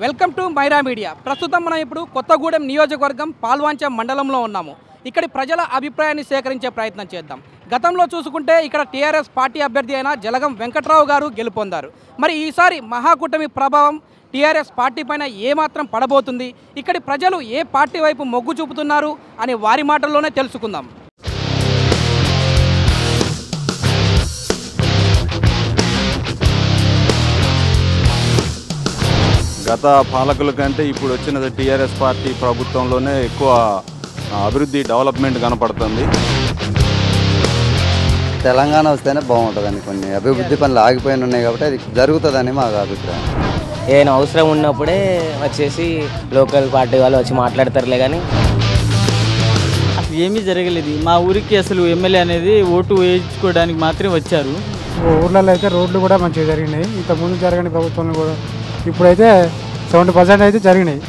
Welcome to Myra media ప్రస్తుతం మనం ఇప్పుడు కొత్తగూడెం నియోజకవర్గం పాల్వాంచ మండలంలో ఉన్నాము ఇక్కడి ప్రజల అభిప్రాయాన్ని సేకరించే ప్రయత్నం చేద్దాం గతంలో చూసుకుంటే ఇక్కడ టీఆర్ఎస్ పార్టీ అభ్యర్థి అయిన జలగం వెంకట్రావు గారు గెలుపొందారు మరి ఈసారి మహాకూటమి ప్రభావం టీఆర్ఎస్ పార్టీ పైన ఏమాత్రం పడబోతుంది ఇక్కడి ప్రజలు ఏ పార్టీ వైపు మొగ్గు చూపుతున్నారు అని వారి మాటల్లోనే తెలుసుకుందాం గత పాలకుల కంటే ఇప్పుడు వచ్చిన టీఆర్ఎస్ పార్టీ ప్రభుత్వంలోనే ఎక్కువ ఆ, అభివృద్ధి డెవలప్మెంట్ కనపడుతుంది తెలంగాణ వస్తేనే బాగుంటుందని కొన్ని అభివృద్ధి పనులు ఆగిపోయిన ఉన్నాయి కాబట్టి అది జరుగుతుందని మాకు అభిప్రాయం ఏదైనా అవసరం ఉన్నప్పుడే వచ్చేసి లోకల్ పార్టీ వాళ్ళు వచ్చి మాట్లాడతారులే కానీ అసలు ఏమీ జరగలేదు మా ఊరికి అసలు ఎమ్మెల్యే అనేది ఓటు వేయించుకోవడానికి మాత్రమే వచ్చారు ఊర్లలో అయితే రోడ్లు కూడా మంచిగా జరిగినాయి ఇంతకుముందు జరగని ప్రభుత్వంలో కూడా ఇప్పుడైతే సెవెంటీ పర్సెంట్ అయితే జరిగినాయి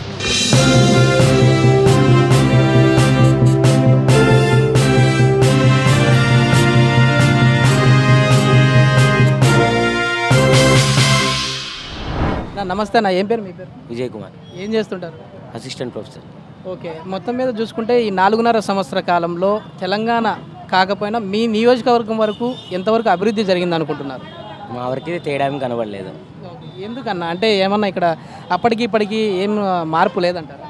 నా నమస్తే నా ఏం పేరు మీ పేరు విజయ్ కుమార్ ఏం చేస్తుంటారు అసిస్టెంట్ ప్రొఫెసర్ ఓకే మొత్తం మీద చూసుకుంటే ఈ నాలుగున్నర సంవత్సర కాలంలో తెలంగాణ కాకపోయినా మీ నియోజకవర్గం వరకు ఎంతవరకు అభివృద్ధి జరిగింది అనుకుంటున్నారు మా వరకు తేడా ఏం కనబడలేదు ఓకే. ఎందుకన్నా అంటే ఏమన్నా ఇక్కడ అప్పటికి ఇప్పటికి ఏం మార్పు లేదంటారా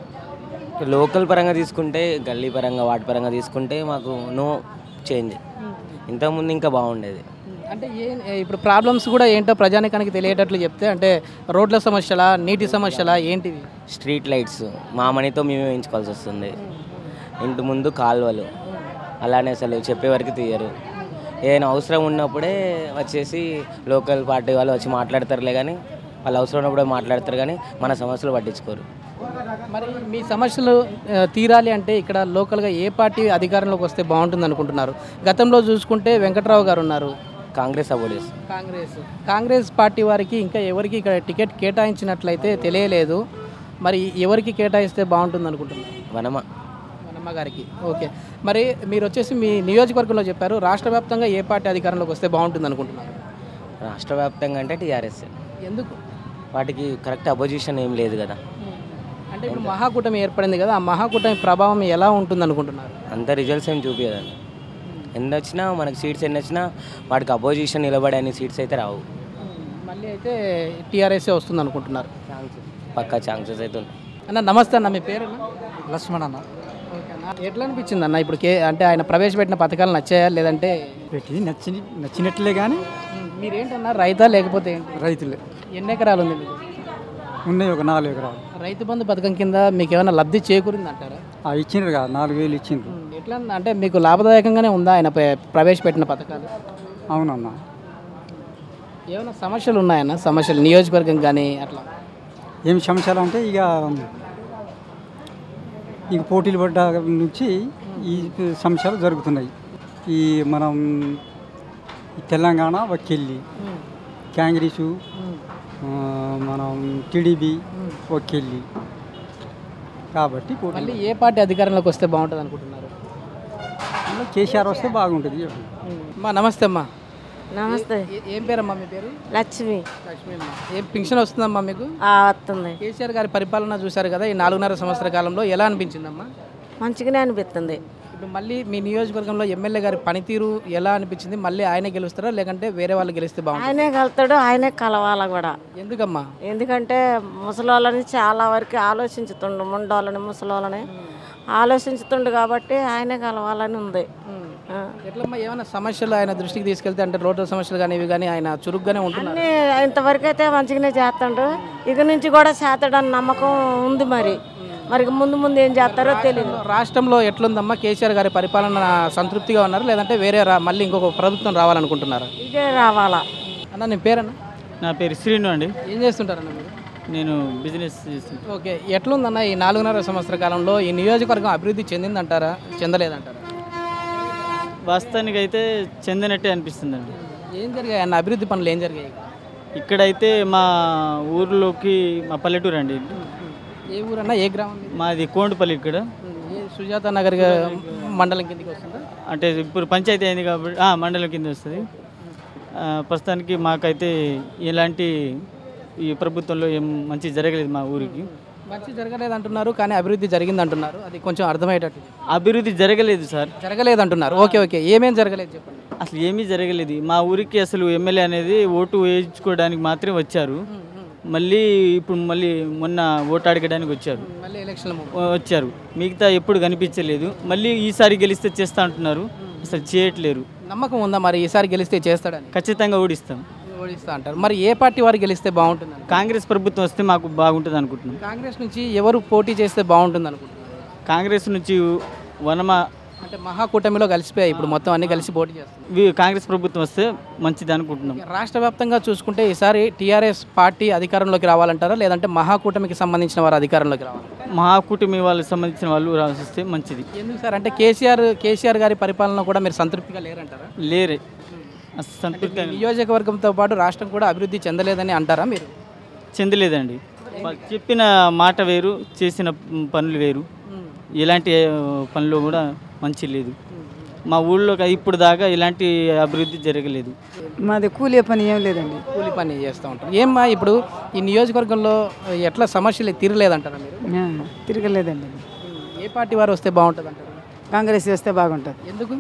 లోకల్ పరంగా తీసుకుంటే గల్లీ పరంగా వాటి పరంగా తీసుకుంటే మాకు నో చేంజ్ ఇంతకుముందు ఇంకా బాగుండేది అంటే ఏ ఇప్పుడు ప్రాబ్లమ్స్ కూడా ఏంటో ప్రజానికానికి తెలియేటట్లు చెప్తే అంటే రోడ్ల సమస్యలా నీటి సమస్యలా ఏంటివి స్ట్రీట్ లైట్స్ మా మనీతో మేమే వేయించుకోవాల్సి వస్తుంది ఇంటి ముందు కాలువలు అలానే అసలు చెప్పే వరకు తీయరు ఏదైనా అవసరం ఉన్నప్పుడే వచ్చేసి లోకల్ పార్టీ వాళ్ళు వచ్చి మాట్లాడతారులే కానీ వాళ్ళు అవసరం ఉన్నప్పుడే మాట్లాడతారు కానీ మన సమస్యలు పట్టించుకోరు మరి మీ సమస్యలు ఆ, తీరాలి అంటే ఇక్కడ లోకల్గా ఏ పార్టీ అధికారంలోకి వస్తే బాగుంటుంది అనుకుంటున్నారు గతంలో చూసుకుంటే వెంకట్రావు గారు ఉన్నారు కాంగ్రెస్ సపోర్ట్ చేస్తుంది కాంగ్రెస్ కాంగ్రెస్ పార్టీ వారికి ఇంకా ఎవరికి ఇక్కడ టికెట్ కేటాయించినట్లయితే తెలియలేదు మరి ఎవరికి కేటాయిస్తే బాగుంటుంది అనుకుంటున్నారు వనమ మనమ్మ గారికి ఓకే మరి మీరు వచ్చేసి మీ నియోజకవర్గంలో చెప్పారు రాష్ట్ర వ్యాప్తంగా ఏ పార్టీ అధికారంలోకి వస్తే బాగుంటుంది అనుకుంటున్నారు రాష్ట్ర వ్యాప్తంగా అంటే టీఆర్ఎస్ ఎందుకు వాటికి కరెక్ట్ అపోజిషన్ ఏం లేదు కదా అంటే ఇప్పుడు మహాకూటమి ఏర్పడింది కదా ఆ మహాకూటమి ప్రభావం ఎలా ఉంటుంది అనుకుంటున్నారు అంత రిజల్ట్స్ ఏం చూపించదండి ఎన్ని వచ్చినా మనకి సీట్స్ ఎన్ని వచ్చినా వాటికి అపోజిషన్ నిలబడే అన్ని సీట్స్ అయితే రావు మళ్ళీ అయితే టీఆర్ఎస్ఏ వస్తుంది అనుకుంటున్నారు పక్కా ఛాన్సెస్ అయితే ఉన్నాయి అన్న నమస్తే అన్న మీ పేరు లక్ష్మణ్ అన్న ఓకే అన్న ఎట్లా అనిపించింది అన్న ఇప్పుడు కే అంటే ఆయన ప్రవేశపెట్టిన పథకాలు నచ్చాయా లేదంటే పెట్టి నచ్చి నచ్చినట్లే కానీ మీరేంటన్నా రైతా లేకపోతే ఏంటి రైతులే ఎన్ని ఎకరాలు ఉంది మీకు ఉన్నాయి ఒక నాలుగు ఎకరాలు రైతు బంధు పథకం కింద మీకు ఏమైనా లబ్ధి చేకూరింది అంటారా ఆ ఇచ్చిండ్రు కదా నాలుగు వేలు ఇచ్చిండ్రు ఎట్లా అంటే మీకు లాభదాయకంగానే ఉందా ఆయన ప్ర- ప్రవేశపెట్టిన పథకాలు అవునన్నా ఏమైనా సమస్యలు ఉన్నాయన్న సమస్యలు నియోజకవర్గం కానీ అట్లా ఏం సమస్యలు అంటే ఇక ఇక పోటీలు పడ్డ నుంచి ఈ సమస్యలు జరుగుతున్నాయి ఈ మనం ఈ తెలంగాణ వకెళ్ళి కాంగ్రెసు ఆ, మనం టీడీపీ వకెళ్ళి కాబట్టి పోటీ మళ్ళీ ఏ పార్టీ అధికారంలోకి వస్తే బాగుంటుంది అనుకుంటున్నారు కేసీఆర్ వస్తే బాగుంటుంది అమ్మా నమస్తే అమ్మా నమస్తే ఏ- ఏం పేరమ్మా మీ పేరు లక్ష్మి లక్ష్మీ అమ్మ ఏం పింఛన్ వస్తుందమ్మా మీకు ఆ, వస్తుంది కేసీఆర్ గారి పరిపాలన చూశారు కదా ఈ నాలుగున్నర సంవత్సర కాలంలో ఎలా అనిపించిందమ్మా మంచిగానే అనిపిస్తుంది ఇప్పుడు మళ్ళీ మీ నియోజకవర్గంలో ఎమ్మెల్యే గారి పనితీరు ఎలా అనిపించింది మళ్ళీ ఆయనే గెలుస్తారా లేకంటే వేరే వాళ్ళు గెలిస్తే బాగుంటుంది ఆయనే కలుతాడు ఆయనే కలవాల కూడా ఎందుకమ్మా ఎందుకంటే ముసలోళ్ళని చాలా వరకు ఆలోచించుతుండు ముండోళ్ళని ముసలోళ్ళని ఆలోచించుతుండు కాబట్టి ఆయనే కలవాలని ఉంది ఆ. ఎట్లమ్మా ఏమైనా సమస్యలు ఆయన దృష్టికి తీసుకెళ్తే అంటే రోడ్ల సమస్యలు కానీ ఇవి కానీ ఆయన చురుగ్గానే ఉంటున్నారు అన్నీ ఇంతవరకు అయితే మంచిగానే చేస్తాడు ఇక నుంచి కూడా చేస్తాడని నమ్మకం ఉంది మరి మరి ముందు ముందు ఏం చేస్తారో తెలియదు రాష్ట్రంలో ఎట్లుందమ్మా కేసీఆర్ గారి పరిపాలన సంతృప్తిగా ఉన్నారు లేదంటే వేరే రా మళ్ళీ ఇంకొక ప్రభుత్వం రావాలనుకుంటున్నారా ఇదే రావాలా అన్న నీ పేరన్నా నా పేరు శ్రీను అండి ఏం చేస్తుంటారన్న మీరు నేను బిజినెస్ చేస్తుంటాను ఓకే ఎట్లుందన్న ఈ నాలుగున్నర సంవత్సర కాలంలో ఈ నియోజకవర్గం అభివృద్ధి చెందిందంటారా చెందలేదంటారా వాస్తవానికి అయితే చెందినట్టే అనిపిస్తుందండి ఏం జరిగాయి అన్న అభివృద్ధి పనులు ఏం జరిగాయి ఇక్కడైతే మా ఊర్లోకి మా పల్లెటూరు అండి ఏ ఊరన్నా ఏ గ్రామం మీది? మాది కోండుపల్లి ఇక్కడ ఏ సుజాత నగర్ గా- మండలం కిందకి వస్తుందా అంటే ఇప్పుడు పంచాయతీ అయింది కాబట్టి ఆ, మండలం కింద వస్తుంది ఆ, ప్రస్తుతానికి మాకైతే ఎలాంటి ఈ ప్రభుత్వంలో ఏం మంచి జరగలేదు మా ఊరికి మంచి జరగలేదు అంటున్నారు కానీ అభివృద్ధి జరిగింది అంటున్నారు అది కొంచెం అర్థమయ్యేటట్టు అభివృద్ధి జరగలేదు సార్ జరగలేదు అంటున్నారు ఓకే ఓకే ఏమేం జరగలేదు చెప్పండి అసలు ఏమీ జరగలేదు మా ఊరికి అసలు ఎమ్మెల్యే అనేది ఓటు వేయించుకోవడానికి మాత్రమే వచ్చారు మళ్ళీ ఇప్పుడు మళ్ళీ మొన్న ఓటు అడగడానికి వచ్చారు మళ్ళీ ఎలక్షన్ వచ్చారు మిగతా ఎప్పుడు కనిపించలేదు మళ్ళీ ఈసారి గెలిస్తే చేస్తా అంటున్నారు అసలు చేయట్లేరు నమ్మకం ఉందా మరి ఈసారి గెలిస్తే చేస్తాడని ఖచ్చితంగా ఓడిస్తాం ఓడిస్తా అంటారు మరి ఏ పార్టీ వారు గెలిస్తే బాగుంటుంది కాంగ్రెస్ ప్రభుత్వం వస్తే మాకు బాగుంటుంది అనుకుంటున్నాం కాంగ్రెస్ నుంచి ఎవరు పోటీ చేస్తే బాగుంటుంది అనుకుంటున్నారు కాంగ్రెస్ నుంచి వనమ అంటే మహాకూటమిలో కలిసిపోయాయి ఇప్పుడు మొత్తం అన్ని కలిసి పోటీ చేస్తారు వి- కాంగ్రెస్ ప్రభుత్వం వస్తే మంచిది అనుకుంటున్నాం రాష్ట్ర వ్యాప్తంగా చూసుకుంటే ఈసారి టీఆర్ఎస్ పార్టీ అధికారంలోకి రావాలంటారా లేదంటే మహాకూటమికి సంబంధించిన వారు అధికారంలోకి రావాలి మహాకూటమి వాళ్ళకి సంబంధించిన వాళ్ళు రాసిస్తే మంచిది ఎందుకు సార్ అంటే కేసీఆర్ కేసీఆర్ గారి పరిపాలన కూడా మీరు సంతృప్తిగా లేరంటారా లేరే అసలు సంతృప్తి నియోజకవర్గంతో పాటు రాష్ట్రం కూడా అభివృద్ధి చెందలేదని అంటారా మీరు చెందలేదండి వాళ్ళు చెప్పిన మాట వేరు చేసిన పనులు వేరు ఎలాంటి ఆ, పనులు కూడా మంచి లేదు మా ఊళ్ళో ఇప్పుడు దాకా ఇలాంటి అభివృద్ధి జరగలేదు మాది కూలీ పని ఏం లేదండి కూలి పని చేస్తూ ఉంటారు ఏమ్మా ఇప్పుడు ఈ నియోజకవర్గంలో ఎట్లా సమస్యలు తీరలేదంటారా మీరు ఆ, తిరగలేదండి ఏ పార్టీ వారు వస్తే బాగుంటుంది అంటారు కాంగ్రెస్ వస్తే బాగుంటుంది ఎందుకు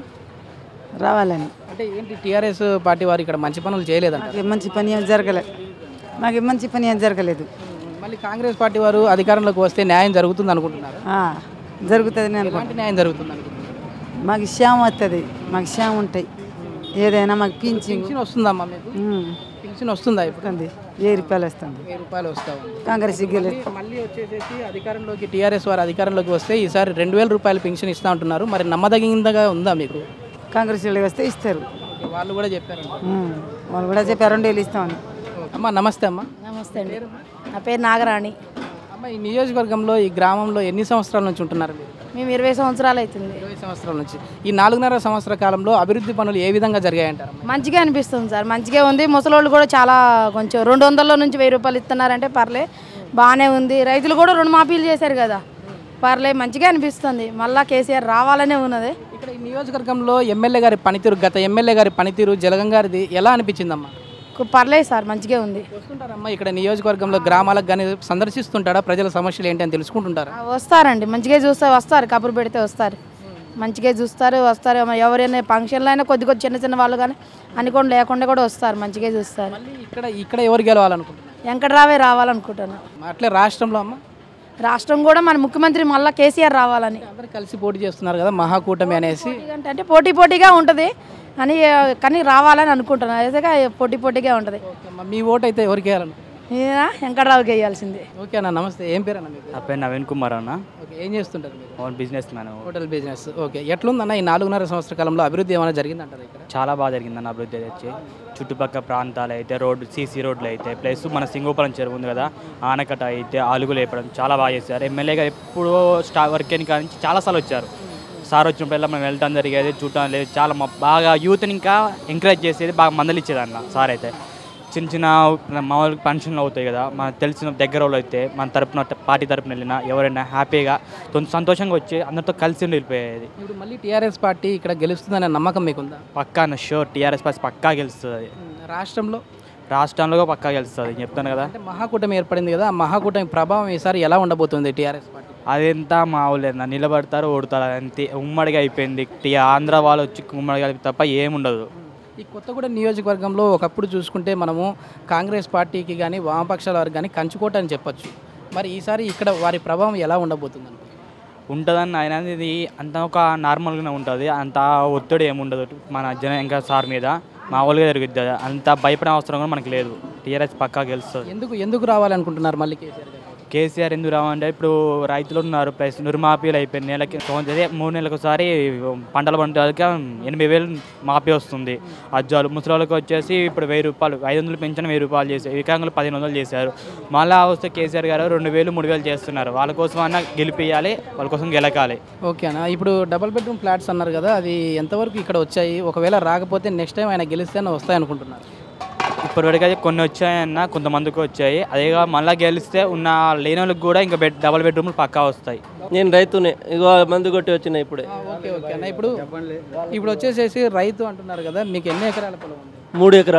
రావాలని అంటే ఏంటి టీఆర్ఎస్ పార్టీ వారు ఇక్కడ మంచి పనులు చేయలేదంట మాకు మంచి పని ఏం జరగలేదు మాకు మంచి పని ఏం జరగలేదు మళ్ళీ కాంగ్రెస్ పార్టీ వారు అధికారంలోకి వస్తే న్యాయం జరుగుతుంది అనుకుంటున్నారు ఆ, జరుగుతుంది నేను ఎలాంటి న్యాయం జరుగుతుంది అనుకుంటున్నారు మాకు శ్యామ వస్తుంది మాకు శ్యామ ఉంటాయి ఏదైనా మాకు పింఛింగ్ పెన్షన్ వస్తుందమ్మా మీకు పెన్షన్ వస్తుందా ఇప్పుడు వస్తుంది వెయ్యి రూపాయలు వస్తుంది వెయ్యి రూపాయలు వస్తా ఉంది కాంగ్రెస్ గెలి మళ్ళీ వచ్చేసేసి అధికారంలోకి టీఆర్ఎస్ వారు అధికారంలోకి వస్తే ఈసారి రెండు వేల రూపాయలు పెన్షన్ ఇస్తా ఉంటున్నారు మరి నమ్మదగిందగా ఉందా మీకు కాంగ్రెస్ వాళ్ళు వస్తే ఇస్తారు వాళ్ళు కూడా చెప్పారంట ఉమ్, వాళ్ళు కూడా చెప్పారు రెండు వేలు ఇస్తామని అమ్మ నమస్తే అమ్మ నమస్తే అండి నా పేరు నాగరాణి అమ్మ ఈ నియోజకవర్గంలో ఈ గ్రామంలో ఎన్ని సంవత్సరాల నుంచి ఉంటున్నారు మీరు మేము ఇరవై సంవత్సరాలు అవుతుంది ఇరవై సంవత్సరాల నుంచి ఈ నాలుగున్నర సంవత్సర కాలంలో అభివృద్ధి పనులు ఏ విధంగా జరిగాయంటారు మంచిగా అనిపిస్తుంది సార్ మంచిగా ఉంది ముసలోళ్ళు కూడా చాలా కొంచెం రెండు వందల నుంచి వెయ్యి రూపాయలు ఇస్తున్నారంటే పర్లే బాగానే ఉంది రైతులు కూడా రుణమాఫీలు చేశారు కదా పర్లే మంచిగా అనిపిస్తుంది మళ్ళా కేసీఆర్ రావాలనే ఉన్నది ఇక్కడ ఈ నియోజకవర్గంలో ఎమ్మెల్యే గారి పనితీరు గత ఎమ్మెల్యే గారి పనితీరు జలగం గారిది ఎలా అనిపించిందమ్మా పర్లేదు సార్ మంచిగా ఉంది వస్తుంటారమ్మా ఇక్కడ నియోజకవర్గంలో గ్రామాలకు కానీ సందర్శిస్తుంటారా ప్రజల సమస్యలు ఏంటి అని తెలుసుకుంటుంటారా ఆ, వస్తారండి మంచిగా చూస్తే వస్తారు కబురు పెడితే వస్తారు మంచిగా చూస్తారు వస్తారు ఎవరైనా ఫంక్షన్లో అయినా కొద్ది కొద్ది చిన్న చిన్న వాళ్ళు కానీ అనుకోండి లేకుండా కూడా వస్తారు మంచిగా చూస్తారు మళ్ళీ ఇక్కడ ఇక్కడ ఎవరు గెలవాలనుకుంటున్నారు వెంకటరావే రావాలనుకుంటున్నాను అట్లే రాష్ట్రంలో అమ్మ రాష్ట్రం కూడా మన ముఖ్యమంత్రి మళ్ళా కేసీఆర్ రావాలని అందరు కలిసి పోటీ చేస్తున్నారు కదా మహాకూటమి అనేసి అంటే అంటే పోటీ పోటీగా ఉంటుంది కానీ కానీ రావాలని అనుకుంటున్నాను అయితే పోటీ పోటీగా ఉంటుంది అమ్మ, మీ ఓటు అయితే ఎవరికి వేయాలనుకుంటున్నారు ఈయన వెంకటరావుకి వేయాల్సిందే ఓకే అన్న నమస్తే ఏం పేరు అన్న మీకు నా పేరు నవీన్ కుమార్ అన్న ఓకే ఏం చేస్తుంటారు మీరు own business man hotel business okay ఎట్లుందన్న ఈ నాలుగున్నర సంవత్సర కాలంలో అభివృద్ధి ఏమైనా జరిగిందంటారా ఇక్కడ చాలా బాగా జరిగిందన్న అభివృద్ధి అయితే వచ్చి చుట్టుపక్కల ప్రాంతాలు అయితే రోడ్డు సీసీ రోడ్లు అయితే ప్లస్ మన సింగోపురం చెరువు ఉంది కదా ఆనకట్ట అయితే అలుగులు వేయడం చాలా బాగా చేశారు ఎమ్మెల్యేగా ఎప్పుడో స్టా వర్క్ అయిన కాడి నుంచి చాలాసార్లు వచ్చారు సార్ వచ్చినప్పుడల్లా మనం వెళ్ళడం జరిగేది చూడటం లేదు చాలా మా- బాగా యూత్ని ఇంకా ఎంకరేజ్ చేసేది బాగా మందలిచ్చేది అన్న సార్ అయితే చిన్న చిన్న మామూలు ఫంక్షన్లు అవుతాయి కదా మన తెలిసిన దగ్గర వాళ్ళు అయితే మన తరపున పార్టీ తరపున వెళ్ళినా ఎవరైనా హ్యాపీగా కొంచెం సంతోషంగా వచ్చి అందరితో కలిసి ఉండి వెళ్ళిపోయేది ఇప్పుడు మళ్ళీ టీఆర్ఎస్ పార్టీ ఇక్కడ గెలుస్తుందనే నమ్మకం మీకుందా పక్కా అన్న షూర్ టీఆర్ఎస్ పార్టీ పక్కా గెలుస్తుంది రాష్ట్రంలో రాష్ట్రంలో పక్కా గెలుస్తుంది చెప్తాను కదా అంటే మహాకూటమి ఏర్పడింది కదా ఆ మహాకూటమి ప్రభావం ఈసారి ఎలా ఉండబోతుంది టీఆర్ఎస్ పార్టీ అదంతా మామూలేదన్న నిలబడతారు ఓడతారు అంతే ఉమ్మడిగా అయిపోయింది టీ ఆంధ్ర వాళ్ళు వచ్చి ఉమ్మడిగా అయిపోయి తప్ప ఏముండదు ఈ కొత్తగూడెం నియోజకవర్గంలో ఒకప్పుడు చూసుకుంటే మనము కాంగ్రెస్ పార్టీకి కానీ వామపక్షాల వారికి కానీ కంచుకోట అని చెప్పొచ్చు మరి ఈసారి ఇక్కడ వారి ప్రభావం ఎలా ఉండబోతుంది అనుకుంటున్నారు? ఉంటుందని ఆయన ఇది అంత ఒక నార్మల్గానే ఉంటుంది అంత ఒత్తిడి ఏముండదు మన జన ఇంకా సార్ మీద మామూలుగా జరుగుద్ది అంత భయపడే అవసరం కూడా మనకు లేదు టీఆర్ఎస్ పక్కా గెలుస్తుంది ఎందుకు ఎందుకు రావాలనుకుంటున్నారు మళ్ళీ కేసీఆర్ గారు కేసీఆర్ ఎందుకు రావంటే ఇప్పుడు రైతులు ఉన్నారు ప్లస్ నురుమాఫీలు అయిపోయింది నెలకి సంవత్సరం- అదే మూడు నెలలకు ఒకసారి పంటల పంటలకి ఎనభై వేలు మాఫీ వస్తుంది అజ్జాలు ముసలి వచ్చేసి ఇప్పుడు వెయ్యి రూపాయలు ఐదు వందలు పెంచిన వెయ్యి రూపాయలు చేశారు వికలాంగులు పదిహేను వందలు చేశారు మళ్ళీ వస్తే కేసీఆర్ గారు రెండు వేలు మూడు వేలు చేస్తున్నారు వాళ్ళ కోసం అన్న గెలిపియాలి వాళ్ళ కోసం గెలకాలి ఓకే అన్న ఇప్పుడు డబుల్ బెడ్రూమ్ ఫ్లాట్స్ అన్నారు కదా అది ఎంతవరకు ఇక్కడ వచ్చాయి ఒకవేళ రాకపోతే నెక్స్ట్ టైం ఆయన గెలిస్తే వస్తాయి అనుకుంటున్నారు ఇప్పటివరకు అయితే కొన్ని వచ్చాయన్న కొంతమందికి వచ్చాయి అదేగా మళ్ళీ గెలిస్తే ఉన్న లేని వాళ్ళకి కూడా ఇంకా బెడ్ డబల్ బెడ్రూమ్లు పక్కా వస్తాయి నేను రైతునే ఇగో మందు కొట్టి వచ్చిన ఇప్పుడే ఓకే ఓకే అన్న ఇప్పుడు ఇప్పుడు వచ్చేసేసి రైతు అంటున్నారు కదా మీకు ఎన్ని ఎకరాల పొలం ఉంది మూడు ఎకరాలు మూడు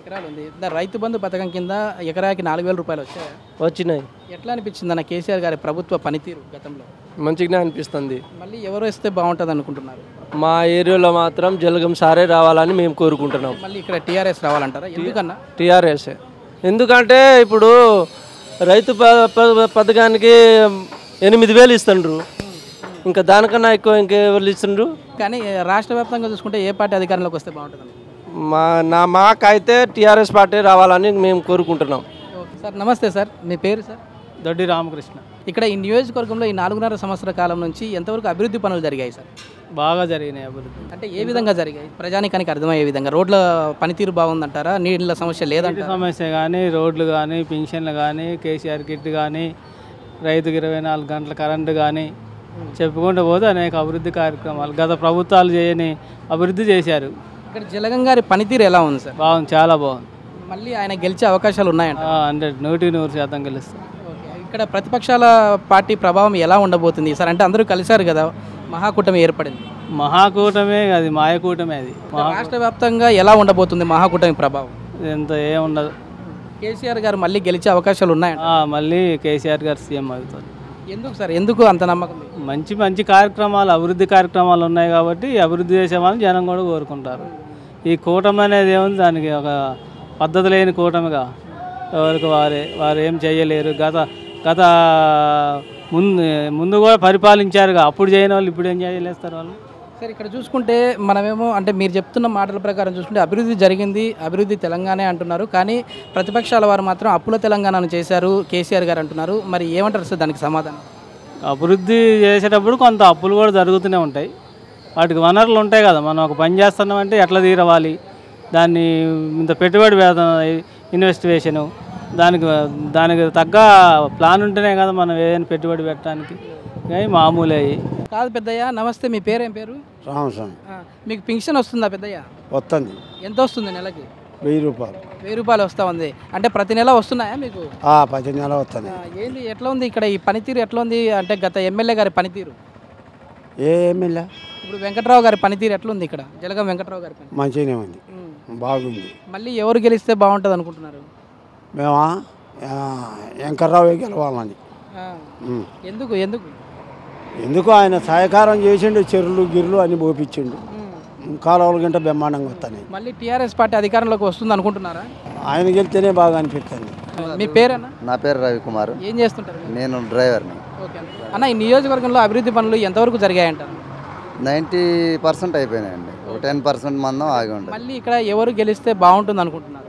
ఎకరాలు ఉంది దా రైతు బంధు పథకం కింద ఎకరాకి నాలుగు వేల రూపాయలు వచ్చాయి వచ్చినాయి ఎట్లా అనిపించింది అన్న కేసీఆర్ గారి ప్రభుత్వ పనితీరు గతంలో మంచిగానే అనిపిస్తుంది మళ్ళీ ఎవరు వస్తే బాగుంటుంది అనుకుంటున్నారు మా ఏరియాలో మాత్రం జలగం సారే రావాలని మేము కోరుకుంటున్నాం మళ్ళీ ఇక్కడ టీఆర్ఎస్ రావాలంటారా ఎందుకన్నా టీఆర్ఎస్ ఎందుకంటే ఇప్పుడు రైతు ప- ప- పథకానికి ఎనిమిది వేలు ఇస్తుండ్రు ఇంకా దానికన్నా ఎక్కువ ఇంకెవరు ఇస్తుండ్రు కానీ రాష్ట్ర వ్యాప్తంగా చూసుకుంటే ఏ పార్టీ అధికారంలోకి వస్తే బాగుంటుంది మా నా మాకైతే టీఆర్ఎస్ పార్టీ రావాలని మేము కోరుకుంటున్నాం ఓకే సార్ నమస్తే సార్ మీ పేరు సార్ దొడ్డి రామకృష్ణ ఇక్కడ ఈ నియోజకవర్గంలో ఈ నాలుగున్నర సంవత్సర కాలం నుంచి ఎంతవరకు అభివృద్ధి పనులు జరిగాయి సార్ బాగా జరిగినాయి అభివృద్ధి అంటే ఏ విధంగా జరిగాయి ప్రజానికానికి అర్థమయ్యే విధంగా రోడ్ల పనితీరు బాగుందంటారా నీళ్ళ సమస్య నీటి లేదంటారా సమస్య కానీ రోడ్లు కానీ పింఛన్లు కానీ కేసీఆర్ కిట్ కానీ రైతుకి ఇరవై నాలుగు గంటల కరెంటు కానీ చెప్పుకుంటూ పోతే అనేక అభివృద్ధి కార్యక్రమాలు గత ప్రభుత్వాలు చేయని అభివృద్ధి చేశారు ఇక్కడ జలగం గారి పనితీరు ఎలా ఉంది సార్ బాగుంది చాలా బాగుంది మళ్ళీ ఆయన గెలిచే అవకాశాలు ఉన్నాయంట హండ్రెడ్ నూటి నూరు శాతం గెలుస్తాం ఇక్కడ ప్రతిపక్షాల పార్టీ ప్రభావం ఎలా ఉండబోతుంది సార్ అంటే అందరూ కలిశారు కదా మహాకూటమి ఏర్పడింది మహాకూటమే అది మాయకూటమే అది మహా రాష్ట్ర వ్యాప్తంగా ఎలా ఉండబోతుంది మహాకూటమి ప్రభావం ఎంత ఏముండదు కేసీఆర్ గారు మళ్ళీ గెలిచే అవకాశాలు ఉన్నాయంట ఆ, మళ్ళీ కేసీఆర్ గారు సీఎం అవుతారు ఎందుకు సార్ ఎందుకు అంత నమ్మకం మీకు? మంచి మంచి కార్యక్రమాలు అభివృద్ధి కార్యక్రమాలు ఉన్నాయి కాబట్టి అభివృద్ధి చేసే వాళ్ళని జనం కూడా కోరుకుంటారు ఈ కూటమి అనేది ఏముంది దానికి ఒక పద్ధతి లేని కూటమిగా ఎవరికి వారే వారు ఏం చేయలేరు గత గత ముందు ముందు కూడా పరిపాలించారుగా అప్పుడు చేయని వాళ్ళు ఇప్పుడు ఏం చేయలేస్తారు వాళ్ళు సార్ ఇక్కడ చూసుకుంటే మనమేమో అంటే మీరు చెప్తున్న మాటల ప్రకారం చూసుకుంటే అభివృద్ధి జరిగింది అభివృద్ధి తెలంగాణ అంటున్నారు కానీ ప్రతిపక్షాల వారు మాత్రం అప్పుల తెలంగాణను చేశారు కేసీఆర్ గారు అంటున్నారు మరి ఏమంటారు సార్ దానికి సమాధానం అభివృద్ధి చేసేటప్పుడు కొంత అప్పులు కూడా జరుగుతూనే ఉంటాయి వాటికి వనరులు ఉంటాయి కదా మనం ఒక పని చేస్తున్నామంటే ఎట్లా తీరవాలి దాన్ని ఇంత పెట్టుబడి పెడతాం ఇన్వెస్టిగేషను దానికి దానికి తగ్గ ప్లాన్ ఉంటేనే కదా మనం ఏదైనా పెట్టుబడి పెట్టడానికి కానీ మామూలే అయ్యి కాదు పెద్దయ్య నమస్తే మీ పేరేం పేరు రామస్వామి ఆ, మీకు పింఛన్ వస్తుందా పెద్దయ్య వస్తుంది ఎంత వస్తుంది నెలకి వెయ్యి రూపాయలు వెయ్యి రూపాయలు వస్తూ ఉంది అంటే ప్రతి నెల వస్తున్నాయా మీకు ఆ, పది నెల వస్తుంది ఆ, ఏంది ఎట్లా ఉంది ఇక్కడ ఈ పనితీరు ఎట్లా ఉంది అంటే గత ఎమ్మెల్యే గారి పనితీరు ఏ ఎమ్మెల్యే ఇప్పుడు వెంకట్రావు గారి పనితీరు ఎట్లా ఉంది ఇక్కడ జలగం వెంకట్రావు గారి పని మంచిగానే ఉంది బాగుంది మళ్ళీ ఎవరు గెలిస్తే బాగుంటుంది అనుకుంటున్నారు మేమా ఆ, వెంకర్రావు గెలవాలని ఆ, ఉమ్. ఎందుకు ఎందుకు ఎందుకు ఆయన సహకారం చేసిండు చెరువులు గిర్రులు అని పోపించిండు కాలువలు గంట బ్రహ్మాండంగా వస్తాయి మళ్ళీ టీఆర్ఎస్ పార్టీ అధికారంలోకి వస్తుంది అనుకుంటున్నారా ఆయన గెలితేనే బాగా అనిపిస్తుంది మీ పేరేనా నా పేరు రవికుమార్ ఏం చేస్తుంటారు మీరు? నేను డ్రైవర్ని ఓకే అన్న ఈ నియోజకవర్గంలో అభివృద్ధి పనులు ఎంతవరకు జరిగాయంటారు నైంటీ పర్సెంట్ అయిపోయినాయండి ఒక టెన్ పర్సెంట్ మందం ఆగి ఉండదు మళ్ళీ ఇక్కడ ఎవరు గెలిస్తే బాగుంటుంది అనుకుంటున్నారు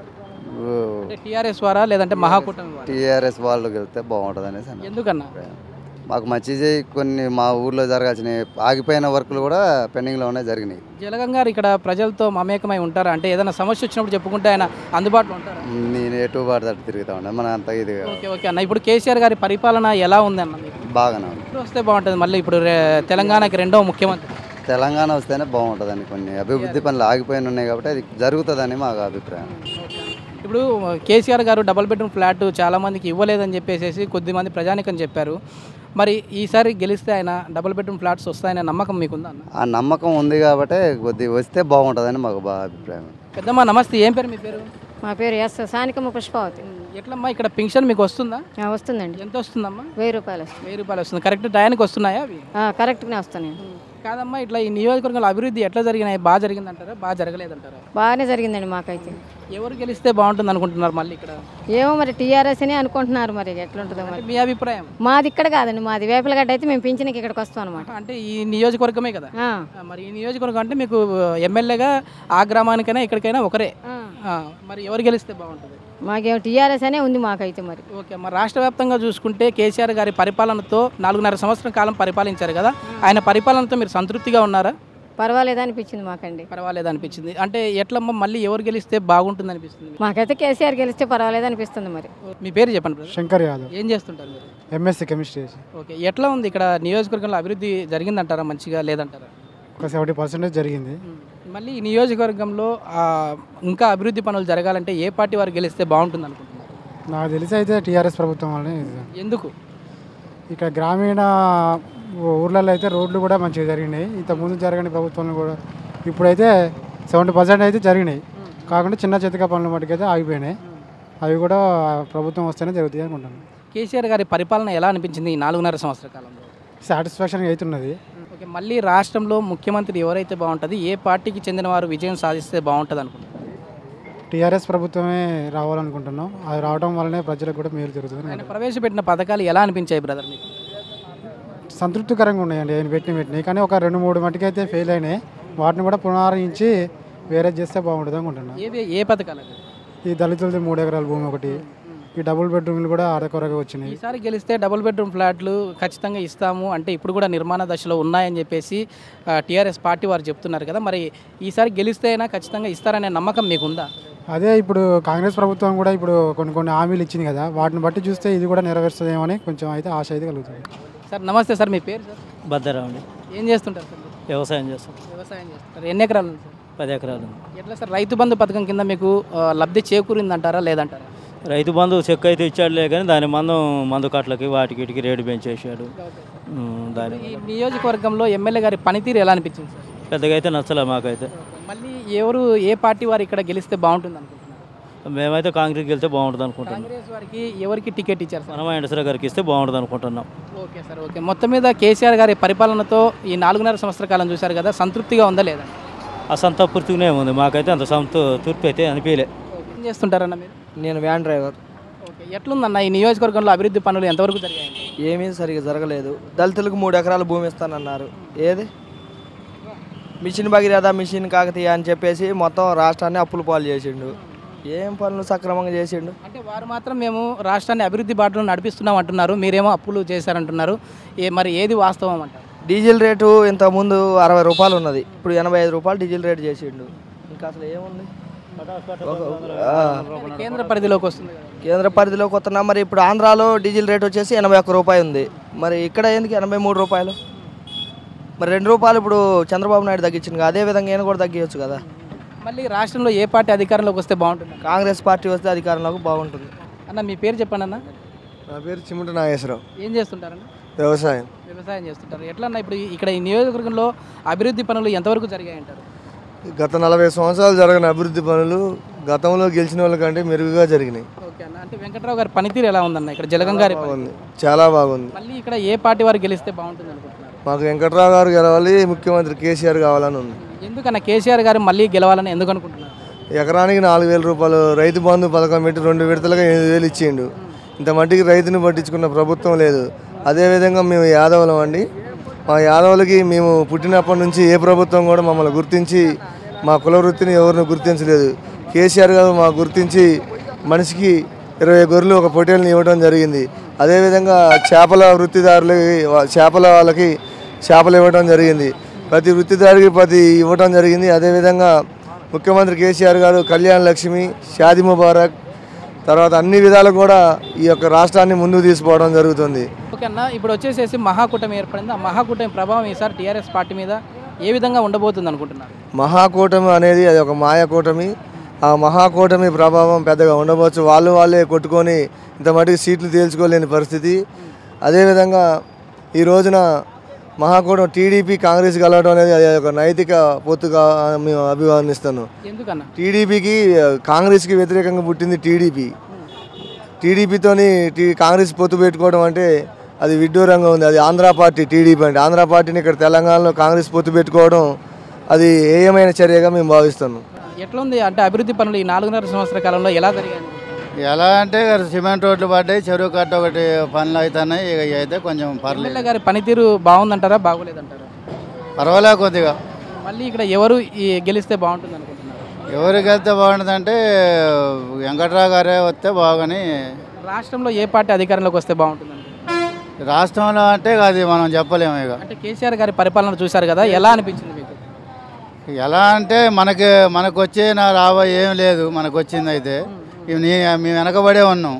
అంటే టీఆర్ఎస్ వారా లేదంటే మహాకూటమి వారా టీఆర్ఎస్ వాళ్ళు గెలిస్తే బాగుంటుంది అనేసి అన్నారు. ఎందుకన్నా మాకు మంచిది కొన్ని మా ఊర్లో జరగాల్సిన ఆగిపోయిన వర్కులు కూడా పెండింగ్లో ఉన్నాయి జరిగినాయి జలగం గారు ఇక్కడ ప్రజలతో మమేకమై ఉంటారా అంటే ఏదైనా సమస్య వచ్చినప్పుడు చెప్పుకుంటే ఆయన అందుబాటులో ఉంటారా నేను ఎటు పడితే అటు తిరుగుతా ఉండే మన అంత ఇది కాదు. ఓకే ఓకే అన్న ఇప్పుడు కేసీఆర్ గారి పరిపాలన ఎలా ఉంది అన్న మీకు బాగానే ఉంది ఇప్పుడు వస్తే బాగుంటుంది మళ్ళీ ఇప్పుడు రే- తెలంగాణకి రెండవ ముఖ్యమంత్రి తెలంగాణ వస్తేనే బాగుంటుందని కొన్ని అభివృద్ధి పనులు ఆగిపోయిన ఉన్నాయి కాబట్టి అది జరుగుతుందని మాకు అభిప్రాయం ఇప్పుడు కేసీఆర్ గారు డబుల్ బెడ్రూమ్ ఫ్లాట్ చాలా మందికి ఇవ్వలేదని చెప్పేసి కొద్దిమంది ప్రజానికని చెప్పారు మరి ఈసారి గెలిస్తే ఆయన డబుల్ బెడ్రూమ్ ఫ్లాట్స్ వస్తాయనే నమ్మకం మీకుందా అన్న ఆ నమ్మకం ఉంది కాబట్టి కొద్ది వస్తే బాగుంటుందని మాకు బాగా అభిప్రాయం పెద్దమ్మ నమస్తే ఏం పేరు మీ పేరు మా పేరు ఎస్ సానికమ్మ పుష్పావతి ఎట్లమ్మా ఇక్కడ పెన్షన్ మీకు వస్తుందా ఆ, వస్తుందండి ఎంత వస్తుందమ్మా వెయ్యి రూపాయలు వస్తుంది వెయ్యి రూపాయలు వస్తుంది కరెక్ట్ టయానికి వస్తున్నాయా అవి ఆ, కరెక్ట్గానే వస్తున్నాయి కాదమ్మా ఇట్లా ఈ నియోజకవర్గంలో అభివృద్ధి ఎట్లా జరిగినాయి బాగా జరిగిందంటారా బాగా జరగలేదంటారా బాగానే జరిగిందండి మాకైతే ఎవరు గెలిస్తే బాగుంటుంది అనుకుంటున్నారు మళ్ళీ ఇక్కడ ఏమో మరి టీఆర్ఎస్ అని అనుకుంటున్నారు మరి ఎట్లుంటుందో మరి మీ అభిప్రాయం మాది ఇక్కడ కాదండి మాది వేపలగడ్డ అయితే మేము పింఛన్కి ఇక్కడికి వస్తాం అనమాట అంటే ఈ నియోజకవర్గమే కదా ఆ, మరి ఈ నియోజకవర్గం అంటే మీకు ఎమ్మెల్యేగా ఆ గ్రామానికైనా ఎక్కడికైనా ఒకరే ఆ, మరి ఎవరు గెలిస్తే బాగుంటుంది మాకేమో టీఆర్ఎస్ అనే ఉంది మాకైతే మరి ఓకే మరి రాష్ట్ర వ్యాప్తంగా చూసుకుంటే కేసీఆర్ గారి పరిపాలనతో నాలుగున్నర సంవత్సరం కాలం పరిపాలించారు కదా ఆయన పరిపాలనతో మీరు సంతృప్తిగా ఉన్నారా పర్వాలేదు అనిపించింది మాకండి పర్వాలేదు అనిపించింది అంటే ఎట్లమ్మా మళ్ళీ ఎవరు గెలిస్తే బాగుంటుంది అనిపిస్తుంది మాకైతే కేసీఆర్ గెలిస్తే పర్వాలేదు అనిపిస్తుంది మరి మీ పేరు చెప్పండి brother. శంకర్ యాదవ్ ఏం చేస్తుంటారు మీరు ఎంఎస్సీ కెమిస్ట్రీ చేసి ఓకే ఎట్లా ఉంది ఇక్కడ నియోజకవర్గంలో అభివృద్ధి జరిగిందంటారా మంచిగా లేదంటారా ఒక సెవెంటీ పర్సెంటేజ్ జరిగింది మళ్ళీ ఈ నియోజకవర్గంలో ఆ, ఇంకా అభివృద్ధి పనులు జరగాలంటే ఏ పార్టీ వారు గెలిస్తే బాగుంటుంది అనుకుంటున్నారు నాకు తెలిసి అయితే టీఆర్ఎస్ ప్రభుత్వం వల్లనే ఇది. ఎందుకు ఇక్కడ గ్రామీణ ఊర్లలో అయితే రోడ్లు కూడా మంచిగా జరిగినాయి ఇంత ముందు జరగని ప్రభుత్వంలో కూడా ఇప్పుడైతే సెవెంటీ పర్సెంట్ అయితే జరిగినాయి కాకుండా చిన్న చితక పనుల మటుకైతే ఆగిపోయినాయి అవి కూడా ప్రభుత్వం వస్తేనే జరుగుతాయి అనుకుంటాను కేసీఆర్ గారి పరిపాలన ఎలా అనిపించింది ఈ నాలుగున్నర సంవత్సర కాలంలో సాటిస్ఫాక్షన్ అవుతున్నది ఓకే మళ్ళీ రాష్ట్రంలో ముఖ్యమంత్రి ఎవరైతే బాగుంటుంది ఏ పార్టీకి చెందిన వారు విజయం సాధిస్తే బాగుంటుంది అనుకుంటున్నారు టీఆర్ఎస్ ప్రభుత్వమే రావాలనుకుంటున్నాం అది రావడం వల్లనే ప్రజలకు కూడా మేలు జరుగుతుంది ఆయన ప్రవేశపెట్టిన పథకాలు ఎలా అనిపించాయి బ్రదర్ మీకు సంతృప్తికరంగా ఉన్నాయండి ఆయన పెట్టిన పెట్టినాయి కానీ ఒక రెండు మూడు మటుకైతే ఫెయిల్ అయినాయి వాటిని కూడా పునరాయించి వేరే చేస్తే బాగుంటుంది అనుకుంటున్నాను ఏవి ఏ పథకాలు అవి? ఈ దళితులది మూడు ఎకరాల భూమి ఒకటి ఈ డబుల్ బెడ్రూమ్లు కూడా అరకొరగా వచ్చినాయి ఈసారి గెలిస్తే డబుల్ బెడ్రూమ్ ఫ్లాట్లు ఖచ్చితంగా ఇస్తాము అంటే ఇప్పుడు కూడా నిర్మాణ దశలో ఉన్నాయని చెప్పేసి టీఆర్ఎస్ పార్టీ వారు చెప్తున్నారు కదా మరి ఈసారి గెలిస్తే అయినా ఖచ్చితంగా ఇస్తారనే నమ్మకం మీకుందా అదే ఇప్పుడు కాంగ్రెస్ ప్రభుత్వం కూడా ఇప్పుడు కొన్ని కొన్ని హామీలు ఇచ్చింది కదా వాటిని బట్టి చూస్తే ఇది కూడా నెరవేరుస్తుందేమో అని కొంచెం అయితే ఆశ అయితే కలుగుతుంది సార్ నమస్తే సార్ మీ పేరు సార్ భద్రరావు అండి ఏం చేస్తుంటారు సార్ మీరు? వ్యవసాయం చేస్తాం వ్యవసాయం చేస్తారు ఎన్ని ఎకరాలు ఉంది సార్ పది ఎకరాలు ఎట్లా సార్ రైతు బంధు పథకం కింద మీకు ఆ, లబ్ధి చేకూరిందంటారా లేదంటారా రైతు బంధు చెక్ అయితే ఇచ్చాడులే కానీ దాని మందం మందు కట్లకి వాటికి వీటికి రేటు పెంచేసాడు ఉమ్, దాని ఈ నియోజకవర్గంలో ఎమ్మెల్యే గారి పనితీరు ఎలా అనిపించింది సార్ పెద్దగా అయితే నచ్చలే మాకైతే మళ్ళీ ఎవరు ఏ పార్టీ వారు ఇక్కడ గెలిస్తే బాగుంటుంది అనుకుంటున్నారు మేమైతే కాంగ్రెస్ గెలిస్తే బాగుంటుంది అనుకుంటున్నాం కాంగ్రెస్ వారికి ఎవరికి టికెట్ ఇచ్చారు సార్ మనం ఎండసరా గారికి ఇస్తే బాగుంటుంది అనుకుంటున్నాం ఓకే సార్ ఓకే మొత్తం మీద కేసీఆర్ గారి పరిపాలనతో ఈ నాలుగున్నర సంవత్సర కాలం చూశారు కదా సంతృప్తిగా ఉందా లేదా అసంతపూర్తిగానే ఉంది మాకైతే అంత సంత తూర్పు అయితే అనిపించలే ఏం చేస్తుంటారన్న మీరు నేను వ్యాన్ డ్రైవర్ ఓకే ఎట్లుందన్న ఈ నియోజకవర్గంలో అభివృద్ధి పనులు ఎంతవరకు జరిగాయి ఏమీ సరిగా జరగలేదు దళితులకు మూడు ఎకరాల భూమి ఇస్తానన్నారు ఏది మిషన్ భగీరథ మిషన్ కాకతీయ అని చెప్పేసి మొత్తం రాష్ట్రాన్ని అప్పుల పాలు చేసిండు ఏం పనులు సక్రమంగా చేసిండు అంటే వారు మాత్రం మేము రాష్ట్రాన్ని అభివృద్ధి బాటలో నడిపిస్తున్నాం అంటున్నారు మీరేమో అప్పులు చేశారంటున్నారు ఏ మరి ఏది వాస్తవం అంటారు డీజిల్ రేటు ఇంతకుముందు అరవై రూపాయలు ఉన్నది ఇప్పుడు ఎనభై ఐదు రూపాయలు డీజిల్ రేటు చేసిండు ఇంకా అసలు ఏముంది ఒక- ఆ. కేంద్ర పరిధిలోకి వస్తుంది కదా. కేంద్ర పరిధిలోకి వస్తున్నా మరి ఇప్పుడు ఆంధ్రాలో డీజిల్ రేట్ వచ్చేసి ఎనభై ఒక్క రూపాయి ఉంది మరి ఇక్కడ ఎందుకు ఎనభై మూడు రూపాయలు మరి రెండు రూపాయలు ఇప్పుడు చంద్రబాబు నాయుడు తగ్గించింది కదా అదే విధంగా ఈయన కూడా తగ్గించచ్చు కదా మళ్ళీ రాష్ట్రంలో ఏ పార్టీ అధికారంలోకి వస్తే బాగుంటుంది కాంగ్రెస్ పార్టీ వస్తే అధికారంలోకి బాగుంటుంది అన్న మీ పేరు చెప్పండి అన్న నా పేరు చిమ్మట నాగేశ్వరరావు ఏం చేస్తుంటారన్న వ్యవసాయం వ్యవసాయం చేస్తుంటారు ఎట్లా అన్న ఇప్పుడు ఇక్కడ ఈ నియోజకవర్గంలో అభివృద్ధి పనులు ఎంతవరకు జరిగాయంటారు గత నలభై సంవత్సరాలు జరిగిన అభివృద్ధి పనులు గతంలో గెలిచిన వాళ్ళకంటే మెరుగుగా జరిగినాయి ఓకే అన్న అంటే వెంకట్రావు గారి పనితీరు ఎలా ఉందన్న ఇక్కడ జలగం గారి పని- బాగుంది చాలా బాగుంది మళ్ళీ ఇక్కడ ఏ పార్టీ వారు గెలిస్తే బాగుంటుంది అనుకుంటున్నారు మాకు వెంకట్రావు గారు గెలవాలి ముఖ్యమంత్రి కేసీఆర్ కావాలని ఉంది ఎందుకన్న కేసీఆర్ గారు మళ్ళీ గెలవాలని ఎందుకు అనుకుంటున్నారు ఎకరానికి నాలుగు వేల రూపాయలు రైతు బంధు పథకం పెట్టి రెండు విడతలుగా ఎనిమిది వేలు ఇచ్చిండు ఇంత మట్టికి రైతుని పట్టించుకున్న ప్రభుత్వం లేదు అదేవిధంగా మేము యాదవులం అండి మా యాదవులకి మేము పుట్టినప్పటి నుంచి ఏ ప్రభుత్వం కూడా మమ్మల్ని గుర్తించి మా కుల వృత్తిని ఎవరిని గుర్తించలేదు కేసీఆర్ గారు మాకు గుర్తించి మనిషికి ఇరవై గొర్రెలు ఒక పొట్టేల్ని ఇవ్వడం జరిగింది అదేవిధంగా చేపల వృత్తిదారులకి వా- చేపల వాళ్ళకి చేపలు ఇవ్వడం జరిగింది ప్రతి వృత్తిదారికి ప్రతి ఇవ్వడం జరిగింది అదేవిధంగా ముఖ్యమంత్రి కేసీఆర్ గారు కళ్యాణ్ లక్ష్మి షాది ముబారక్ తర్వాత అన్ని విధాలు కూడా ఈ యొక్క రాష్ట్రాన్ని ముందుకు తీసుకుపోవడం జరుగుతుంది ఓకే అన్న ఇప్పుడు వచ్చేసేసి మహాకూటమి ఏర్పడింది ఆ మహాకూటమి ప్రభావం ఈసారి టీఆర్ఎస్ పార్టీ మీద ఏ విధంగా ఉండబోతుంది అనుకుంటున్నారు మహాకూటమి అనేది అది ఒక మాయకూటమి ఆ మహాకూటమి ప్రభావం పెద్దగా ఉండవచ్చు వాళ్ళు వాళ్ళే కొట్టుకొని ఇంత మటుకు సీట్లు తేల్చుకోలేని పరిస్థితి అదేవిధంగా ఈ రోజున మహాకూటమి టీడీపీ కాంగ్రెస్ కలవడం అనేది అది ఒక నైతిక పొత్తుగా మేము అభివర్ణిస్తున్నాం ఎందుకన్న టీడీపీకి కాంగ్రెస్కి వ్యతిరేకంగా పుట్టింది టీడీపీ టీడీపీతోని టీ కాంగ్రెస్ పొత్తు పెట్టుకోవడం అంటే అది విడ్డూరంగా ఉంది అది ఆంధ్ర పార్టీ టీడీపీ అంటే ఆంధ్ర పార్టీని ఇక్కడ తెలంగాణలో కాంగ్రెస్ పొత్తు పెట్టుకోవడం అది ఏయమైన చర్యగా మేము భావిస్తున్నాం ఎట్లుంది అంటే అభివృద్ధి పనులు ఈ నాలుగున్నర సంవత్సర కాలంలో ఎలా జరిగాయి ఎలా అంటే ఇక సిమెంట్ రోడ్లు పడ్డాయి చెరువు కట్ట ఒకటి పనులు అవుతున్నాయి ఇక ఇవి అయితే కొంచెం పర్లేదు ఎమ్మెల్యే గారి పనితీరు బాగుందంటారా బాగోలేదంటారా పర్వాలే కొద్దిగా మళ్ళీ ఇక్కడ ఎవరు ఈ గెలిస్తే బాగుంటుంది అనుకుంటున్నారు ఎవరికి వెళ్తే బాగుంటుందంటే వెంకట్రావు గారే వస్తే బాగుని రాష్ట్రంలో ఏ పార్టీ అధికారంలోకి వస్తే బాగుంటుంది అనుకుంటున్నారు? రాష్ట్రంలో అంటే ఇక అది మనం చెప్పలేము ఇక అంటే కేసీఆర్ గారి పరిపాలన చూశారు కదా ఎలా అనిపించింది మీకు ఎలా అంటే మనకి మనకు వచ్చిన రాబో ఏం లేదు మనకు వచ్చింది అయితే ఇవి నీ మేము వెనకబడే ఉన్నాం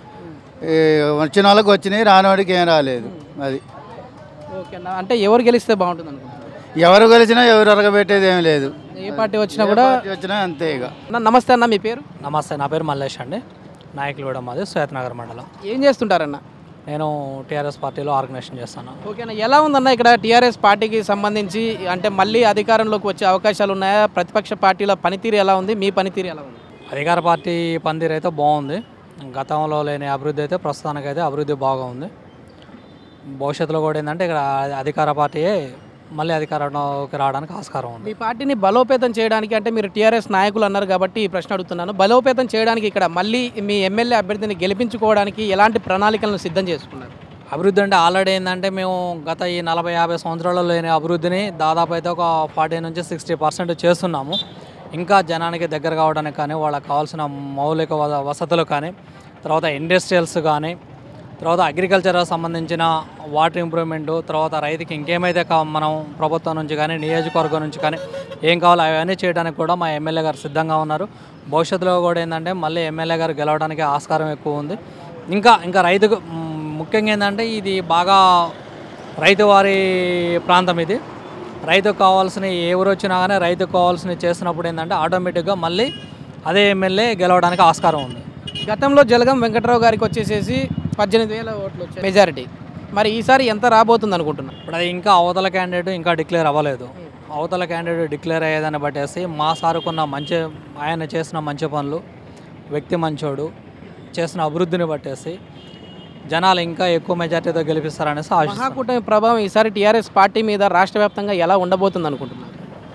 ఈ వచ్చిన వాళ్ళకి వచ్చినాయి రానివాడికి ఏం రాలేదు అది ఓకే అన్న అంటే ఎవరు గెలిస్తే బాగుంటుంది అనుకుంటున్నారు ఎవరు గెలిచినా ఎవరు అరగబెట్టేది ఏం లేదు ఏ పార్టీ వచ్చినా కూడా పార్టీ వచ్చినా అంతే ఇక అన్న నమస్తే అన్న మీ పేరు నమస్తే నా పేరు మల్లేష్ అండి నాయకులు కూడా మాది శ్వేతనగర్ మండలం ఏం చేస్తుంటారన్న నేను టీఆర్ఎస్ పార్టీలో ఆర్గనైజేషన్ చేస్తాను ఓకేనా ఎలా ఉందన్న ఇక్కడ టీఆర్ఎస్ పార్టీకి సంబంధించి అంటే మళ్ళీ అధికారంలోకి వచ్చే అవకాశాలు ఉన్నాయా ప్రతిపక్ష పార్టీల పనితీరు ఎలా ఉంది మీ పనితీరు ఎలా ఉంది అధికార పార్టీ పనితీరు అయితే బాగుంది గతంలో లేని అభివృద్ధి అయితే ప్రస్తుతానికైతే అభివృద్ధి బాగా ఉంది భవిష్యత్తులో కూడా ఏంటంటే ఇక్కడ అధికార పార్టీయే మళ్ళీ అధికారంలోకి రావడానికి ఆస్కారం ఉంది మీ పార్టీని బలోపేతం చేయడానికి అంటే మీరు టీఆర్ఎస్ నాయకులు అన్నారు కాబట్టి ఈ ప్రశ్న అడుగుతున్నాను బలోపేతం చేయడానికి ఇక్కడ మళ్ళీ మీ ఎమ్మెల్యే అభ్యర్థిని గెలిపించుకోవడానికి ఎలాంటి ప్రణాళికలను సిద్ధం చేసుకున్నారు అభివృద్ధి అంటే ఆల్రెడీ ఏంటంటే మేము గత ఈ నలభై యాభై సంవత్సరాల్లో లేని అభివృద్ధిని దాదాపు అయితే ఒక ఫార్టీ నుంచి సిక్స్టీ పర్సెంట్ చేస్తున్నాము ఇంకా జనానికి దగ్గర కావడానికి కానీ వాళ్ళకి కావాల్సిన మౌలిక వ- వసతులు కానీ తర్వాత ఇండస్ట్రియల్స్ కానీ తర్వాత అగ్రికల్చర్ సంబంధించిన వాటర్ ఇంప్రూవ్మెంట్ తర్వాత రైతుకి ఇంకేమైతే కా మనం ప్రభుత్వం నుంచి కానీ నియోజకవర్గం నుంచి కానీ ఏం కావాలో అవన్నీ చేయడానికి కూడా మా ఎమ్మెల్యే గారు సిద్ధంగా ఉన్నారు భవిష్యత్తులో కూడా ఏంటంటే మళ్ళీ ఎమ్మెల్యే గారు గెలవడానికి ఆస్కారం ఎక్కువ ఉంది ఇంకా ఇంకా రైతుకు మ్, ముఖ్యంగా ఏంటంటే ఇది బాగా రైతు వారి ప్రాంతం ఇది రైతుకు కావాల్సిన ఏ ఊరు వచ్చినా కానీ రైతుకు కావాల్సినవి చేసినప్పుడు ఏంటంటే ఆటోమేటిక్గా మళ్ళీ అదే ఎమ్మెల్యే గెలవడానికి ఆస్కారం ఉంది గతంలో జలగం వెంకట్రావు గారికి వచ్చేసేసి పద్దెనిమిది వేల ఓట్లు వచ్చాయి మెజారిటీ మరి ఈసారి ఎంత రాబోతుంది అనుకుంటున్నా ఇప్పుడు అది ఇంకా అవతల క్యాండిడేట్ ఇంకా డిక్లేర్ అవ్వలేదు అవతల క్యాండిడేట్ డిక్లేర్ అయ్యేదాన్ని బట్టేసి మా సారుకున్న మంచి ఆయన చేసిన మంచి పనులు వ్యక్తి మంచోడు చేసిన అభివృద్ధిని బట్టేసి జనాలు ఇంకా ఎక్కువ మెజార్టీతో గెలిపిస్తారనేసి ఆశిస్తున్నాం మహాకూటమి ప్రభావం ఈసారి టీఆర్ఎస్ పార్టీ మీద రాష్ట్ర వ్యాప్తంగా ఎలా ఉండబోతుంది అనుకుంటున్నారు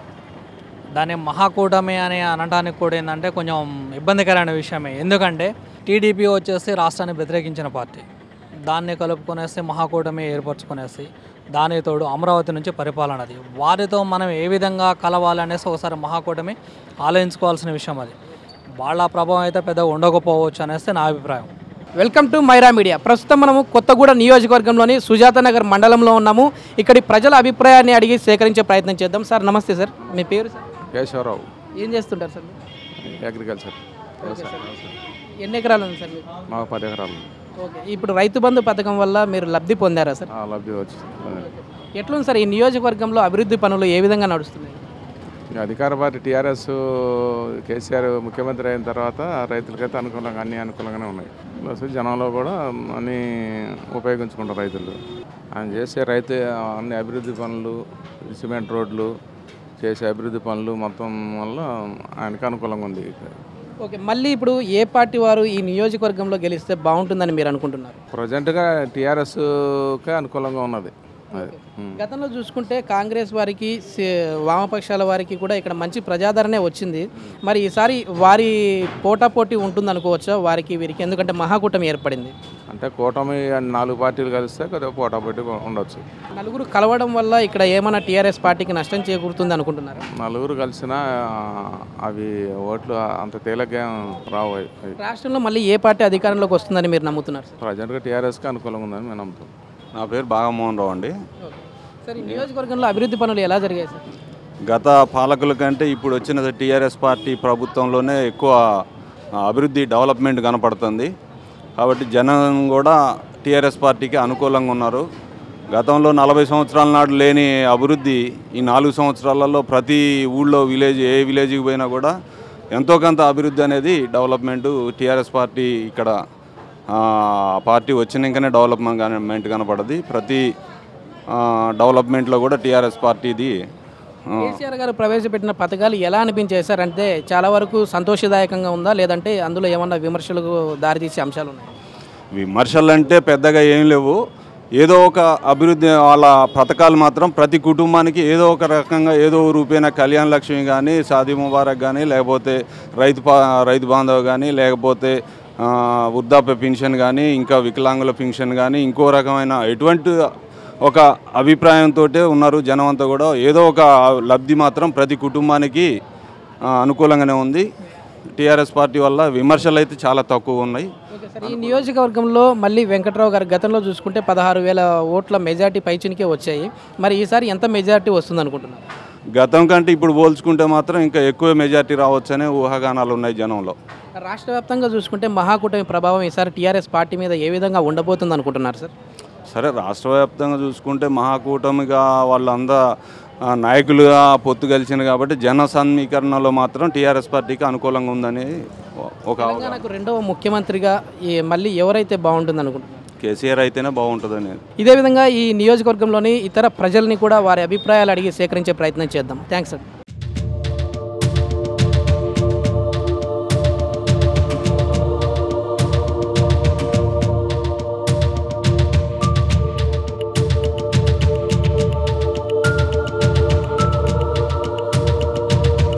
దాన్ని మహాకూటమి అని అనడానికి కూడా ఏంటంటే కొంచెం ఇబ్బందికరమైన విషయమే ఎందుకంటే టీడీపీ వచ్చేసి రాష్ట్రాన్ని వ్యతిరేకించిన పార్టీ దాన్ని కలుపుకొనేసి మహాకూటమి ఏర్పరచుకునేసి దానికి తోడు అమరావతి నుంచి పరిపాలనది వారితో మనం ఏ విధంగా కలవాలనేసి ఒకసారి మహాకూటమి ఆలోచించుకోవాల్సిన విషయం అది వాళ్ళ ప్రభావం అయితే పెద్దగా ఉండకపోవచ్చు అనేసి నా అభిప్రాయం వెల్కమ్ టు మైరా మీడియా ప్రస్తుతం మనము కొత్తగూడ నియోజకవర్గంలోని సుజాత నగర్ మండలంలో ఉన్నాము ఇక్కడి ప్రజల అభిప్రాయాన్ని అడిగి సేకరించే ప్రయత్నం చేద్దాం సార్ నమస్తే సార్ మీ పేరు సార్ కేశవరావు ఏం చేస్తుంటారు సార్ మీరు? Agriculture okay sir. ఎన్ని ఎకరాలు ఉంది సార్ మీకు మాకు పది ఎకరాలు ఓకే ఇప్పుడు రైతు బంధు పథకం వల్ల మీరు లబ్ధి పొందారా సార్ ఆ, లబ్ధి వచ్చి ఎట్లుంది సార్ ఈ నియోజకవర్గంలో అభివృద్ధి పనులు ఏ విధంగా నడుస్తున్నాయి ఈ అధికార పార్టీ టీఆర్ఎస్ కేసీఆర్ ముఖ్యమంత్రి అయిన తర్వాత రైతులకైతే అనుకూలంగా అన్ని అనుకూలంగానే ఉన్నాయి ప్లస్ జనంలో కూడా అన్నీ ఉపయోగించుకుంటారు రైతులు ఆయన చేసే రైతు అన్ని అభివృద్ధి పనులు సిమెంట్ రోడ్లు చేసే అభివృద్ధి పనులు మొత్తం వల్ల ఆయనకు అనుకూలంగా ఉంది ఓకే మళ్ళీ ఇప్పుడు ఏ పార్టీ వారు ఈ నియోజకవర్గంలో గెలిస్తే బాగుంటుందని మీరు అనుకుంటున్నారు ప్రజెంట్గా టీఆర్ఎస్కే అనుకూలంగా ఉన్నది అది ఉం. గతంలో చూసుకుంటే కాంగ్రెస్ వారికి సి- వామపక్షాల వారికి కూడా ఇక్కడ మంచి ప్రజాదరణే వచ్చింది మరి ఈసారి వారి పోటాపోటీ ఉంటుంది అనుకోవచ్చా వారికి వీరికి ఎందుకంటే మహాకూటమి ఏర్పడింది అంటే కూటమి నాలుగు పార్టీలు కలిస్తే కొద్దిగా పోటాపోటీ ఉండొచ్చు నలుగురు కలవడం వల్ల ఇక్కడ ఏమైనా టీఆర్ఎస్ పార్టీకి నష్టం చేకూరుతుంది అనుకుంటున్నారు నలుగురు కలిసినా అవి ఓట్లు అంత తేలిగ్గా రావు అవి. అవి. రాష్ట్రంలో మళ్ళీ ఏ పార్టీ అధికారంలోకి వస్తుందని మీరు నమ్ముతున్నారు సార్? ప్రజెంట్గా టీఆర్ఎస్కి అనుకూలంగా ఉందని మేము నమ్ముతాం నా పేరు బాగమోహన్ రావు అండి సార్ ఈ నియోజకవర్గంలో అభివృద్ధి పనులు ఎలా జరిగాయి సార్ గత పాలకుల కంటే ఇప్పుడు వచ్చిన టీఆర్ఎస్ పార్టీ ప్రభుత్వంలోనే ఎక్కువ ఆ, అభివృద్ధి డెవలప్మెంట్ కనపడుతుంది కాబట్టి జనం కూడా టీఆర్ఎస్ పార్టీకి అనుకూలంగా ఉన్నారు గతంలో నలభై సంవత్సరాల నాడు లేని అభివృద్ధి ఈ నాలుగు సంవత్సరాలలో ప్రతి ఊళ్ళో విలేజ్ ఏ విలేజ్కి పోయినా కూడా ఎంతో కొంత అభివృద్ధి అనేది డెవలప్మెంట్ టీఆర్ఎస్ పార్టీ ఇక్కడ ఆ, పార్టీ వచ్చినాకనే డెవలప్మెంట్ కన- కనపడది ప్రతి ఆ, డెవలప్మెంట్లో కూడా టీఆర్ఎస్ పార్టీది ఆ, కేసీఆర్ గారు ప్రవేశపెట్టిన పథకాలు ఎలా అనిపించాయి సార్ అంటే చాలా వరకు సంతోషదాయకంగా ఉందా లేదంటే అందులో ఏమన్నా విమర్శలకు దారితీసే అంశాలు ఉన్నాయి విమర్శలు అంటే పెద్దగా ఏం లేవు ఏదో ఒక అభివృద్ధి వాళ్ళ పథకాలు మాత్రం ప్రతి కుటుంబానికి ఏదో ఒక రకంగా ఏదో ఒక రూపేణ కళ్యాణ్ లక్ష్మి కానీ షాదీ ముబారక్ కానీ లేకపోతే రైతు పా రైతు బాంధవ్ కానీ లేకపోతే ఆ, వృద్ధాప్య పెన్షన్ కానీ ఇంకా వికలాంగుల పెన్షన్ కానీ ఇంకో రకమైన ఎటువంటి ఒక అభిప్రాయంతో ఉన్నారు జనం అంతా కూడా ఏదో ఒక లబ్ధి మాత్రం ప్రతి కుటుంబానికి ఆ, అనుకూలంగానే ఉంది టీఆర్ఎస్ పార్టీ వల్ల విమర్శలు అయితే చాలా తక్కువ ఉన్నాయి ఓకే సార్ ఈ నియోజకవర్గంలో మళ్ళీ వెంకట్రావు గారు గతంలో చూసుకుంటే పదహారు వేల ఓట్ల మెజార్టీ పైచినికే వచ్చాయి మరి ఈసారి ఎంత మెజార్టీ వస్తుంది అనుకుంటున్నారు గతం కంటే ఇప్పుడు పోల్చుకుంటే మాత్రం ఇంకా ఎక్కువ మెజార్టీ రావచ్చనే ఊహాగానాలు ఉన్నాయి జనంలో రాష్ట్ర వ్యాప్తంగా చూసుకుంటే మహాకూటమి ప్రభావం ఈసారి టీఆర్ఎస్ పార్టీ మీద ఏ విధంగా ఉండబోతుంది అనుకుంటున్నారు సార్ సరే రాష్ట్ర వ్యాప్తంగా చూసుకుంటే మహాకూటమిగా వాళ్ళందా ఆ, నాయకులుగా పొత్తు కలిసింది కాబట్టి జన సమీకరణలో మాత్రం టీఆర్ఎస్ పార్టీకి అనుకూలంగా ఉందని ఒక అవగాహన. తెలంగాణకు రెండవ ముఖ్యమంత్రిగా ఈ మళ్ళీ ఎవరైతే బాగుంటుంది అనుకుంటున్నారు కేసీఆర్ అయితేనే బాగుంటుందని ఇదే విధంగా ఈ నియోజకవర్గంలోని ఇతర ప్రజల్ని కూడా వారి అభిప్రాయాలు అడిగి సేకరించే ప్రయత్నం చేద్దాం థ్యాంక్స్ అండి